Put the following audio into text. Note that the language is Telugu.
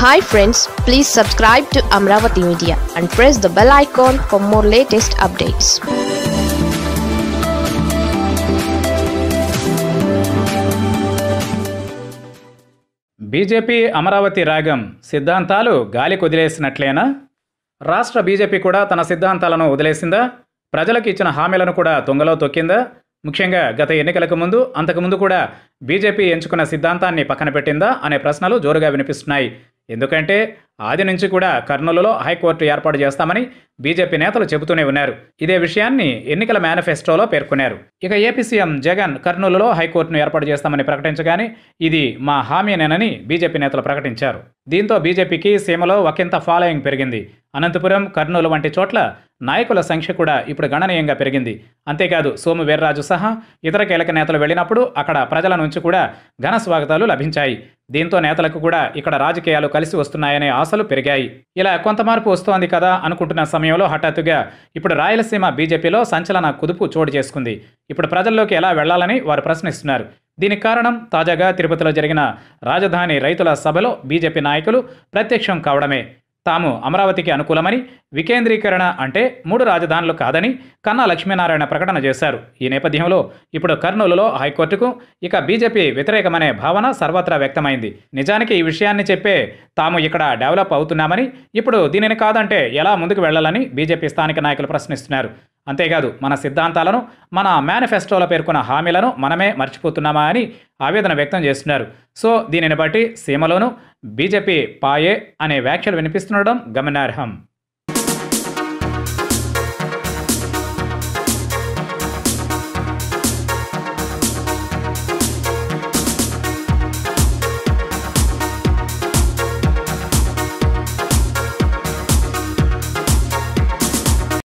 hi friends please subscribe to Amaravati media and press the bell icon for more latest updates BJP Amaravati రాగం సిద్ధాంతాలు గాలి కుదిలేసినట్లేనా రాష్ట్ర బీజేపీ కూడా తన సిద్ధాంతాలను వదిలేసిందా ప్రజలకు ఇచ్చిన హామీలను కూడా తుంగలో తొక్కిందా ముఖ్యంగా గత ఎన్నికలకు ముందు అంతకుముందు కూడా బీజేపీ ఎంచుకున్న సిద్ధాంతాన్ని పక్కన పెట్టిందా అనే ప్రశ్నలు జోరుగా వినిపిస్తున్నాయి ఎందుకంటే ఆది నుంచి కూడా కర్నూలులో హైకోర్టు ఏర్పాటు చేస్తామని బీజేపీ నేతలు చెబుతూనే ఉన్నారు ఇదే విషయాన్ని ఎన్నికల మేనిఫెస్టోలో పేర్కొన్నారు ఇక ఏపీ సీఎం జగన్ కర్నూలులో హైకోర్టును ఏర్పాటు చేస్తామని ప్రకటించగానే ఇది మా హామీనేనని బీజేపీ నేతలు ప్రకటించారు దీంతో బీజేపీకి సీమలో ఒకంత ఫాలోయింగ్ పెరిగింది అనంతపురం కర్నూలు వంటి చోట్ల నాయకుల సంఖ్య కూడా ఇప్పుడు గణనీయంగా పెరిగింది అంతేకాదు సోము వీర్రాజు సహా ఇతర కీలక నేతలు వెళ్ళినప్పుడు అక్కడ ప్రజల నుంచి కూడా ఘన స్వాగతాలు లభించాయి దీంతో నేతలకు కూడా ఇక్కడ రాజకీయాలు కలిసి వస్తున్నాయనే ఆశలు పెరిగాయి ఇలా కొంత మార్పు వస్తోంది కదా అనుకుంటున్న సమయంలో హఠాత్తుగా ఇప్పుడు రాయలసీమ బీజేపీలో సంచలన కుదుపు చోటు చేసుకుంది ఇప్పుడు ప్రజల్లోకి ఎలా వెళ్లాలని వారు ప్రశ్నిస్తున్నారు దీనికి కారణం తాజాగా తిరుపతిలో జరిగిన రాజధాని రైతుల సభలో బీజేపీ నాయకులు ప్రత్యక్షం కావడమే తాము అమరావతికి అనుకూలమని వికేంద్రీకరణ అంటే మూడు రాజధానులు కాదని కన్నా లక్ష్మీనారాయణ ప్రకటన చేశారు ఈ నేపథ్యంలో ఇప్పుడు కర్నూలులో హైకోర్టుకు ఇక బీజేపీ వ్యతిరేకమనే భావన సర్వత్రా వ్యక్తమైంది నిజానికి ఈ విషయాన్ని చెప్పే తాము ఇక్కడ డెవలప్ అవుతున్నామని ఇప్పుడు దీనిని కాదంటే ఎలా ముందుకు వెళ్లాలని బీజేపీ స్థానిక నాయకులు ప్రశ్నిస్తున్నారు అంతేకాదు మన సిద్ధాంతాలను మన మేనిఫెస్టోలో పేర్కొన్న హామీలను మనమే మర్చిపోతున్నామా అని ఆవేదన వ్యక్తం చేస్తున్నారు సో దీనిని బట్టి సీమలోనూ బీజేపీ పాయే అనే వ్యాఖ్యలు వినిపిస్తుండడం గమనార్హం